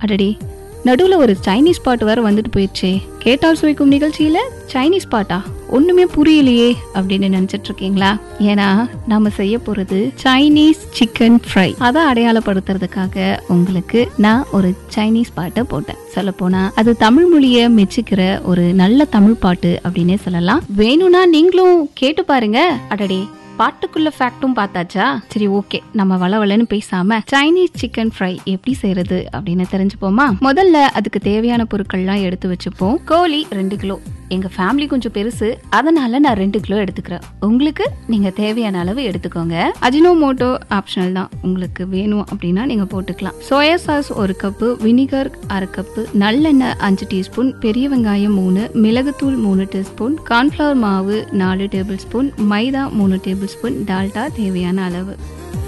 அடடி நடுவுல ஒரு சைனீஸ் பாட்டு வேற வந்துட்டு போயிடுச்சே கேட்டால் சுவைக்கும் நிகழ்ச்சியில சைனீஸ் பாட்டா ஒண்ணுமே புரியலையே அப்படின்னு நினைச்சிட்டு இருக்கீங்களா ஏன்னா நாம செய்ய போறது சைனீஸ் சிக்கன் ஃப்ரை அதை அடையாளப்படுத்துறதுக்காக உங்களுக்கு நான் ஒரு சைனீஸ் பாட்டை போட்டேன் சொல்ல போனா அது தமிழ் மொழிய மெச்சுக்கிற ஒரு நல்ல தமிழ் பாட்டு அப்படின்னே சொல்லலாம் வேணும்னா நீங்களும் கேட்டு பாருங்க அடடே பாட்டுக்குள்ள ஃபேக்டும் பார்த்தாச்சா சரி ஓகே நம்ம வளவலன்னு பேசாம சைனீஸ் சிக்கன் ஃப்ரை எப்படி செய்யறது அப்படின்னு தெரிஞ்சுப்போமா முதல்ல அதுக்கு தேவையான பொருட்கள்லாம் எடுத்து வச்சுப்போம் கோழி ரெண்டு கிலோ எங்க ஃபேமிலி கொஞ்சம் பெருசு அதனால நான் ரெண்டு கிலோ எடுத்துக்கிறேன் உங்களுக்கு நீங்க தேவையான அளவு எடுத்துக்கோங்க அஜினோமோட்டோ ஆப்ஷனல் தான் உங்களுக்கு வேணும் அப்படின்னா நீங்க போட்டுக்கலாம் சோயா சாஸ் ஒரு கப்பு வினிகர் அரை கப்பு நல்லெண்ணெய் அஞ்சு டீஸ்பூன் பெரிய வெங்காயம் மூணு மிளகுத்தூள் மூணு டீஸ்பூன் கார்ன்ஃபிளவர் மாவு நாலு டேபிள் ஸ்பூன் மைதா மூணு டேபிள் ஸ்பூன் டால்டா தேவையான அளவு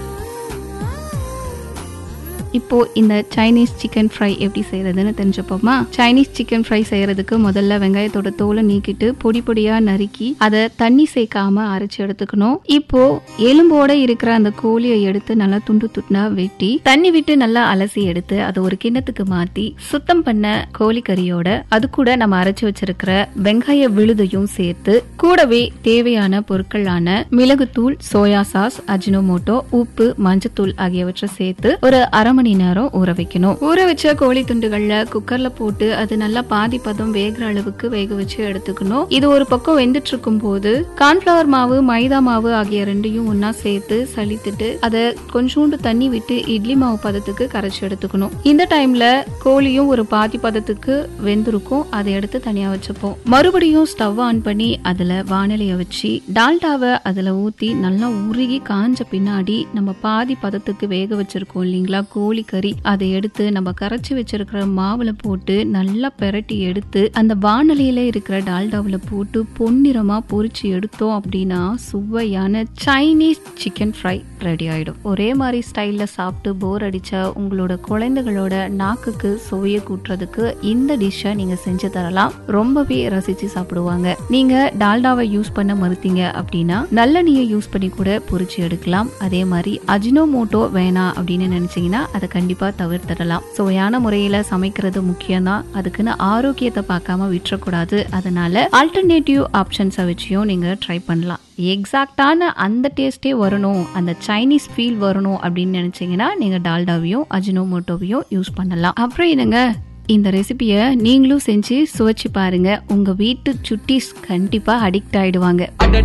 இப்போ இந்த சைனீஸ் சிக்கன் ஃப்ரை எப்படி செய்யறதுன்னு தெரிஞ்சுப்போமா சைனீஸ் சிக்கன் ஃப்ரை செய்யறதுக்கு முதல்ல வெங்காயத்தோட தோலை நீக்கிட்டு பொடி பொடியா நறுக்கி அதை தண்ணி சேர்க்காம அரைச்சு எடுத்துக்கணும் இப்போ எலும்போட இருக்கிற அந்த கோழியை எடுத்து நல்லா துண்டு துண்டா வெட்டி தண்ணி விட்டு நல்லா அலசி எடுத்து அதை ஒரு கிண்ணத்துக்கு மாத்தி சுத்தம் பண்ண கோழிக்கறியோட அது கூட நம்ம அரைச்சு வச்சிருக்கிற வெங்காய விழுதையும் சேர்த்து கூடவே தேவையான பொருட்களான மிளகுத்தூள் சோயா சாஸ் அஜினோமோட்டோ உப்பு மஞ்சத்தூள் ஆகியவற்றை சேர்த்து ஒரு அரை மணி நேரம் ஊற வைக்கணும் ஊற வச்ச கோழி துண்டுகள்ல குக்கர்ல போட்டு அது நல்லா பாதி பதம் வேகிற அளவுக்கு வேக வச்சு எடுத்துக்கணும் இது ஒரு பக்கம் வெந்துட்டு இருக்கும் போது கார்ன்ஃபிளவர் மாவு மைதா மாவு ஆகிய ரெண்டையும் ஒன்னா சேர்த்து சலித்துட்டு அதை கொஞ்சோண்டு தண்ணி விட்டு இட்லி மாவு பதத்துக்கு கரைச்சு எடுத்துக்கணும் இந்த டைம்ல கோழியும் ஒரு பாதி பதத்துக்கு வெந்திருக்கும் அதை எடுத்து தனியா வச்சுப்போம் மறுபடியும் ஸ்டவ் ஆன் பண்ணி அதுல வானிலைய வச்சு டால்டாவை அதுல ஊத்தி நல்லா உருகி காஞ்ச பின்னாடி நம்ம பாதி பதத்துக்கு வேக வச்சிருக்கோம் இல்லைங்களா கோழி கறி அதை எடுத்து நம்ம கரைச்சி வச்சிருக்கிற மாவுல போட்டு நல்லா பெரட்டி எடுத்து அந்த வானலியில இருக்கிற டால்டாவில் போட்டு பொன்னிறமா பொரிச்சு எடுத்தோம் அப்படின்னா சுவையான சைனீஸ் சிக்கன் ஃப்ரை ரெடி ஆயிடும் ஒரே மாதிரி ஸ்டைல்ல சாப்பிட்டு போர் அடிச்சா உங்களோட குழந்தைகளோட நாக்குக்கு சுவையை கூட்டுறதுக்கு இந்த டிஷ்ஷை நீங்க செஞ்சு தரலாம் ரொம்பவே ரசிச்சு சாப்பிடுவாங்க நீங்க டால்டாவை யூஸ் பண்ண மறுத்தீங்க அப்படின்னா நல்லெண்ணெயை யூஸ் பண்ணி கூட பொரிச்சு எடுக்கலாம் அதே மாதிரி அஜினோமோட்டோ வேணாம் அப்படின்னு நினைச்சீங்கன்னா அதை கண்டிப்பா தவிர்த்திடலாம் சுவையான முறையில சமைக்கிறது முக்கியம்தான் அதுக்குன்னு ஆரோக்கியத்தை பார்க்காம விட்டுறக்கூடாது அதனால ஆல்டர்னேட்டிவ் ஆப்ஷன்ஸை வச்சியும் நீங்க ட்ரை பண்ணலாம் எக்ஸாக்டான அந்த டேஸ்டே வரணும் அந்த சைனீஸ் ஃபீல் வரணும் அப்படின்னு நினைச்சீங்கன்னா நீங்க டால்டாவையும் அஜினோமோட்டோவையும் யூஸ் பண்ணலாம் அப்புறம் என்னங்க இந்த ரெசிபியை நீங்களும் செஞ்சு சுவைச்சு பாருங்க உங்க வீட்டு சுட்டீஸ் கண்டிப்பா அடிக்ட் ஆயிடுவாங்க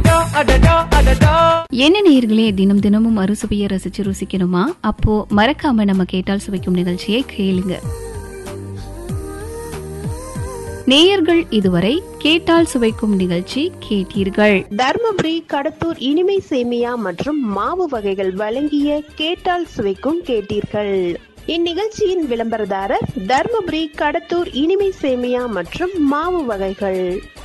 என்ன நேயர்களே தினம் தினமும் அறுசுவையை ரசிச்சு ருசிக்கணுமா அப்போ மறக்காம நம்ம கேட்டால் சுவைக்கும் நிகழ்ச்சியை கேளுங்க நேயர்கள் இதுவரை கேட்டால் சுவைக்கும் நிகழ்ச்சி கேட்டீர்கள் தர்மபுரி கடத்தூர் இனிமை சேமியா மற்றும் மாவு வகைகள் வழங்கிய கேட்டால் சுவைக்கும் கேட்டீர்கள் இந்நிகழ்ச்சியின் விளம்பரதாரர் தர்மபுரி கடத்தூர் இனிமை சேமியா மற்றும் மாவு வகைகள்